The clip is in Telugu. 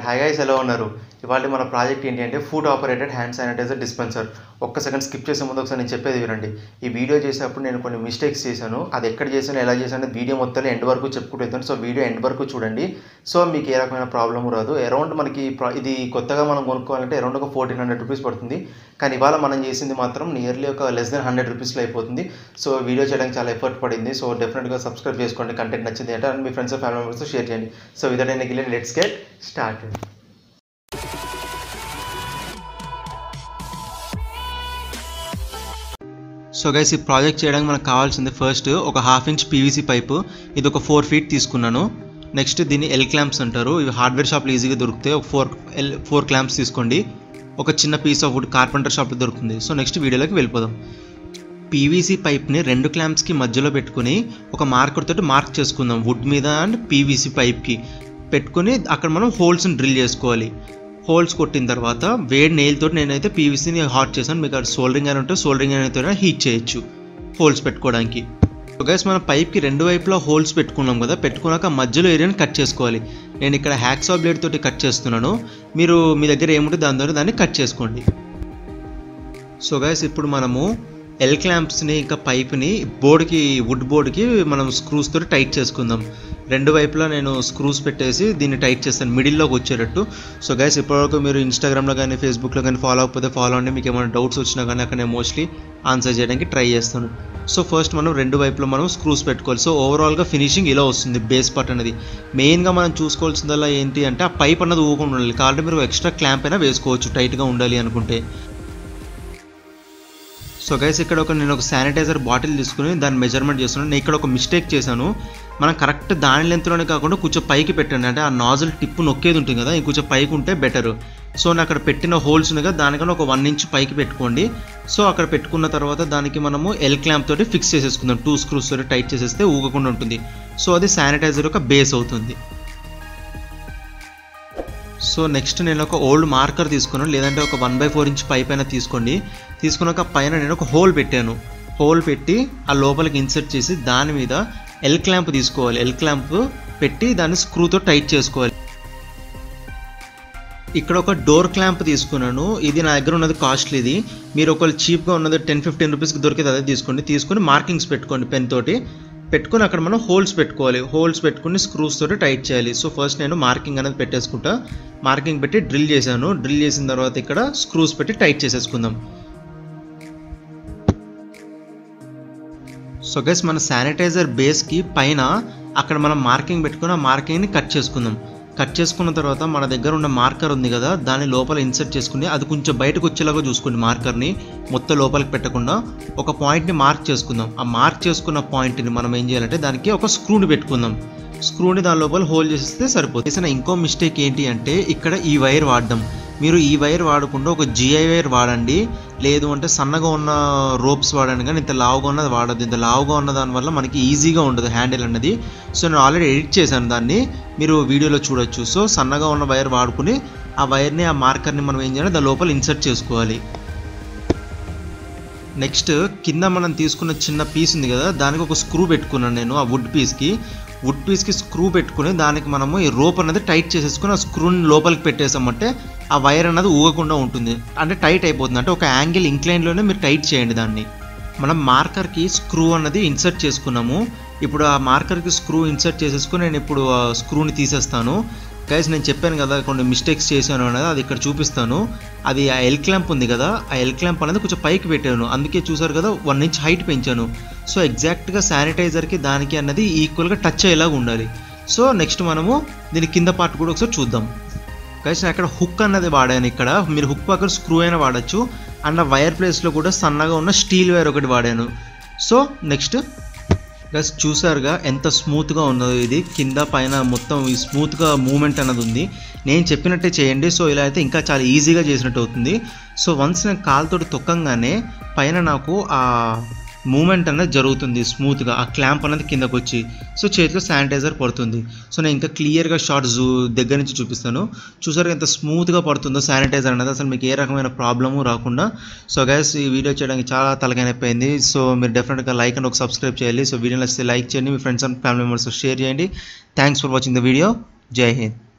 హాయ్ గైస్ ఎలా ఉన్నారు ఇవాళ మన ప్రాజెక్ట్ ఏంటి అంటే foot operated hand sanitiser dispenser ఒక్క సెకండ్ స్కిప్ చేసే ముందు ఒకసారి నేను చెప్పేది వినండి ఈ వీడియో చేసేటప్పుడు నేను కొన్ని మిస్టేక్స్ చేశాను అది ఎక్కడ చేశాను ఎలా చేశాను వీడియో మొత్తం ఎండ్ వరకు చెప్పుకుంటూ వెళ్తాను సో వీడియో ఎండ్ వరకు చూడండి సో మీకు ఏ రకమైన ప్రాబ్లం రాదు అరౌండ్ మనకి ప్రా- ఇది కొత్తగా మనం కొనుక్కోవాలంటే అరౌండ్ ఒక ఫోర్టీన్ హండ్రెడ్ రూపీస్ పడుతుంది కానీ ఇవాళ మనం చేసింది మాత్రం నియర్లీ ఒక లెస్ దెన్ హండ్రెడ్ రూపీస్లో అయిపోతుంది సో వీడియో చేయడానికి చాలా ఎఫర్ట్ పడింది సో డెఫినెట్గా సబ్స్క్రైబ్ చేసుకోండి కంటెంట్ నచ్చింది అంటే అండ్ మీ ఫ్రెండ్స్ ఫ్యామిలీ మెంబర్స్తో షేర్ చేయండి so without any let's get start so guys ఈ ప్రాజెక్ట్ చేయడానికి మనకు కావాల్సింది ఫస్ట్ ఒక హాఫ్ ఇంచ్ పీవీసీ పైపు ఇది ఒక ఫోర్ ఫీట్ తీసుకున్నాను నెక్స్ట్ దీన్ని ఎల్ క్లాంప్స్ అంటారు ఇవి హార్డ్వేర్ షాప్లో ఈజీగా దొరుకుతాయి ఒక ఫోర్ ఎల్ ఫోర్ క్లాంప్స్ తీసుకోండి ఒక చిన్న పీస్ ఆఫ్ వుడ్ కార్పెంటర్ షాప్లో దొరుకుతుంది సో నెక్స్ట్ వీడియోలోకి వెళ్ళిపోదాం పీవీసీ పైప్ని రెండు క్లాంప్స్కి మధ్యలో పెట్టుకుని ఒక మార్కర్ తోటి మార్క్ చేసుకుందాం వుడ్ మీద అండ్ పీవీసీ పైప్కి పెట్టుకుని అక్కడ మనం హోల్స్ని డ్రిల్ చేసుకోవాలి హోల్స్ కొట్టిన తర్వాత వేడి నెయిల్ తోటి నేనైతే పీవీసీని హాట్ చేశాను మీకు అక్కడ సోల్డరింగ్ అని ఉంటే సోల్డరింగ్ అనేది హీట్ చేయొచ్చు హోల్స్ పెట్టుకోవడానికి సో గైస్ మన పైప్కి రెండు వైపులా హోల్స్ పెట్టుకున్నాం కదా పెట్టుకున్నాక మధ్యలో ఏరియాని కట్ చేసుకోవాలి నేను ఇక్కడ హ్యాక్సా బ్లేడ్ తోటి కట్ చేస్తున్నాను మీరు మీ దగ్గర ఏముంటే దాని ద్వారా దాన్ని కట్ చేసుకోండి సో గైస్ ఇప్పుడు మనము ఎల్ క్లాంప్స్ని ఇంకా పైప్ని బోర్డ్కి వుడ్ బోర్డ్కి మనం స్క్రూస్ తోటి టైట్ చేసుకుందాం రెండు వైపులా నేను స్క్రూస్ పెట్టేసి దీన్ని టైట్ చేస్తాను మిడిల్లోకి వచ్చేటట్టు సో గైస్ ఇప్పటివరకు మీరు ఇన్స్టాగ్రామ్లో కానీ ఫేస్బుక్లో కానీ ఫాలో అవ్వకపోతే ఫాలో అండి మీకు ఏమైనా డౌట్స్ వచ్చినా కానీ అక్కడ నేను మోస్ట్లీ ఆన్సర్ చేయడానికి ట్రై చేస్తాను సో ఫస్ట్ మనం రెండు వైపులా మనం స్క్రూస్ పెట్టుకోవాలి సో ఓవరాల్గా ఫినిషింగ్ ఇలా వస్తుంది బేస్ పార్ట్ అనేది మెయిన్గా మనం చూసుకోవాల్సిందల్లా ఏంటి అంటే ఆ పైప్ అన్నది ఊకుండా ఉండాలి కాబట్టి మీరు ఎక్స్ట్రా క్లాంప్ అయినా వేసుకోవచ్చు టైట్గా ఉండాలి అనుకుంటే సో గైస్ ఇక్కడ ఒక నేను ఒక శానిటైజర్ బాటిల్ తీసుకుని దాన్ని మెజర్మెంట్ చేస్తున్నాను నేను ఇక్కడ ఒక మిస్టేక్ చేశాను మనం కరెక్ట్ దాని లెంత్లోనే కాకుండా కొంచెం పైకి పెట్టండి అంటే ఆ నాజల్ టిప్ నొక్కేది ఉంటుంది కదా ఇంకొంచెం పైకి ఉంటే బెటర్ సో నేను అక్కడ పెట్టిన హోల్స్ ఉన్నాయి కదా దానికన్నా ఒక వన్ ఇంచ్ పైకి పెట్టుకోండి సో అక్కడ పెట్టుకున్న తర్వాత దానికి మనము ఎల్ క్లాంప్ తోటి ఫిక్స్ చేసేసుకుందాం టూ స్క్రూస్ తోటి టైట్ చేసేస్తే ఊగకుండా ఉంటుంది సో అది శానిటైజర్ యొక్క బేస్ అవుతుంది సో నెక్స్ట్ నేను ఒక ఓల్డ్ మార్కర్ తీసుకున్నాను లేదంటే ఒక one by four inch pipe అయినా తీసుకోండి తీసుకున్నాక పైన నేను ఒక హోల్ పెట్టాను హోల్ పెట్టి ఆ లోపలికి ఇన్సర్ట్ చేసి దాని మీద ఎల్ క్లాంప్ తీసుకోవాలి ఎల్ క్లాంప్ పెట్టి దాన్ని స్క్రూతో టైట్ చేసుకోవాలి ఇక్కడ ఒక డోర్ క్లాంప్ తీసుకున్నాను ఇది నా దగ్గర ఉన్నది కాస్ట్లీది మీరు ఒకవేళ చీప్గా ఉన్నది టెన్ ఫిఫ్టీన్ రూపీస్కి దొరికేది అదే తీసుకోండి తీసుకొని మార్కింగ్స్ పెట్టుకోండి పెన్ తోటి పెట్టుకొని అక్కడ మనం హోల్స్ పెట్టుకోవాలి హోల్స్ పెట్టుకుని స్క్రూస్ తోటి టైట్ చేయాలి సో ఫస్ట్ నేను మార్కింగ్ అనేది పెట్టేసుకుంటా మార్కింగ్ పెట్టి డ్రిల్ చేశాను డ్రిల్ చేసిన తర్వాత ఇక్కడ స్క్రూస్ పెట్టి టైట్ చేసేసుకుందాం సో గైస్ మన శానిటైజర్ బేస్కి పైన అక్కడ మనం మార్కింగ్ పెట్టుకుని ఆ మార్కింగ్ని కట్ చేసుకుందాం కట్ చేసుకున్న తర్వాత మన దగ్గర ఉన్న మార్కర్ ఉంది కదా దాన్ని లోపల ఇన్సర్ట్ చేసుకుని అది కొంచెం బయటకు వచ్చేలాగా చూసుకోండి మార్కర్ని మొత్తం లోపలికి పెట్టకుండా ఒక పాయింట్ని మార్క్ చేసుకుందాం ఆ మార్క్ చేసుకున్న పాయింట్ని మనం ఏం చేయాలంటే దానికి ఒక స్క్రూని పెట్టుకుందాం స్క్రూని దాని లోపల హోల్ చేస్తే సరిపోతుంది చేసిన ఇంకో మిస్టేక్ ఏంటి అంటే ఇక్కడ ఈ వైర్ వాడడం మీరు ఈ వైర్ వాడకుండా ఒక జిఐ వైర్ వాడండి లేదు అంటే సన్నగా ఉన్న రోప్స్ వాడండి కానీ ఇంత లావుగా ఉన్నది వాడద్దు ఇంత లావుగా ఉన్న దానివల్ల మనకి ఈజీగా ఉండదు హ్యాండిల్ అన్నది సో నేను ఆల్రెడీ ఎడిట్ చేశాను దాన్ని మీరు వీడియోలో చూడొచ్చు సో సన్నగా ఉన్న వైర్ వాడుకుని ఆ వైర్ని ఆ మార్కర్ని మనం ఏం చేయాలి దాని లోపల ఇన్సర్ట్ చేసుకోవాలి నెక్స్ట్ కింద మనం తీసుకున్న చిన్న పీస్ ఉంది కదా దానికి ఒక స్క్రూ పెట్టుకున్నాను నేను ఆ వుడ్ పీస్కి వుడ్ పీస్కి స్క్రూ పెట్టుకుని దానికి మనము ఈ రోప్ అనేది టైట్ చేసేసుకుని ఆ స్క్రూని లోపలికి పెట్టేసామంటే ఆ వైర్ అనేది ఊగకుండా ఉంటుంది అంటే టైట్ అయిపోతుంది అంటే ఒక యాంగిల్ ఇంక్లైన్లోనే మీరు టైట్ చేయండి దాన్ని మనం మార్కర్కి స్క్రూ అన్నది ఇన్సర్ట్ చేసుకున్నాము ఇప్పుడు ఆ మార్కర్కి స్క్రూ ఇన్సర్ట్ చేసేసుకుని నేను ఇప్పుడు ఆ స్క్రూని తీసేస్తాను గైస్ నేను చెప్పాను కదా కొన్ని మిస్టేక్స్ చేశాను అనేది అది ఇక్కడ చూపిస్తాను అది ఆ ఎల్ క్లాంప్ ఉంది కదా ఆ ఎల్ క్లాంప్ అనేది కొంచెం పైకి పెట్టాను అందుకే చూసారు కదా వన్ ఇంచ్ హైట్ పెంచాను సో ఎగ్జాక్ట్గా శానిటైజర్కి దానికి అన్నది ఈక్వల్గా టచ్ అయ్యేలాగా ఉండాలి సో నెక్స్ట్ మనము దీని కింద పార్ట్ కూడా ఒకసారి చూద్దాం గైస్ నేను అక్కడ హుక్ అన్నది వాడాను ఇక్కడ మీరు హుక్ పక్కన స్క్రూ అయినా వాడచ్చు అండ్ ఆ వైర్ ప్లేస్లో కూడా సన్నగా ఉన్న స్టీల్ వైర్ ఒకటి వాడాను సో నెక్స్ట్ గస్ చూసారుగా ఎంత స్మూత్గా ఉన్నదో ఇది కింద పైన మొత్తం ఈ స్మూత్గా మూమెంట్ అన్నది ఉంది నేను చెప్పినట్టే చేయండి సో ఇలా అయితే ఇంకా చాలా ఈజీగా చేసినట్టు అవుతుంది సో వన్స్ నేను కాలుతోటి తొక్కంగానే పైన నాకు ఆ మూమెంట్ అనేది జరుగుతుంది స్మూత్గా ఆ క్లాంప్ అనేది కిందకు వచ్చి సో చేతిలో శానిటైజర్ పడుతుంది సో నేను ఇంకా క్లియర్గా షార్ట్ జూ దగ్గర నుంచి చూపిస్తాను చూసారు ఎంత స్మూత్గా పడుతుందో శానిటైజర్ అనేది అసలు మీకు ఏ రకమైన ప్రాబ్లము రాకుండా సో గైస్ ఈ వీడియో చేయడానికి చాలా తలకైనపోయింది సో మీరు డెఫినెట్గా లైక్ అండ్ ఒక సబ్స్క్రైబ్ చేయాలి సో వీడియో నచ్చితే లైక్ చేయండి మీ friends and family members share చేయండి thanks for watching the video Jai Hind